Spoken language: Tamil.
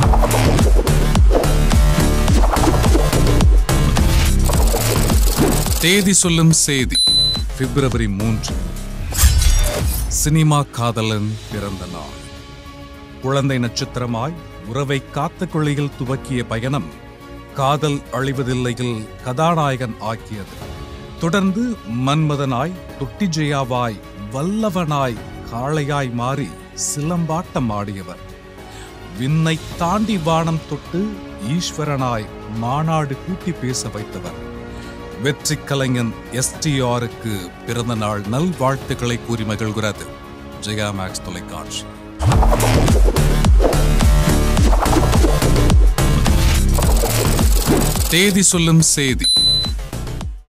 தேதி சொல்லும் செய்தி பிப்ரவரி மூன்று சினிமா காதலன் பிறந்த நாள் குழந்தை நட்சத்திரமாய் உறவை காத்த கொள்ளையில் துவக்கிய பயணம் காதல் அழிவதில்லையில் கதாநாயகன் ஆக்கியது தொடர்ந்து மன்மதனாய் தொட்டி ஜெயாவாய் வல்லவனாய் காளையாய் மாறி சிலம்பாட்டம் ஆடியவர் விண்ணை தாண்டி வானம் தொட்டு ஈஸ்வரனாய் மாநாடு கூட்டி பேச வைத்தவர் வெற்றி கலைஞன் எஸ்டிஆருக்கு பிறந்த நாள் நல்வாழ்த்துக்களை கூறி மகிழ்கிறது ஜெயா மேக்ஸ் தொலைக்காட்சி தேதி சொல்லும் செய்தி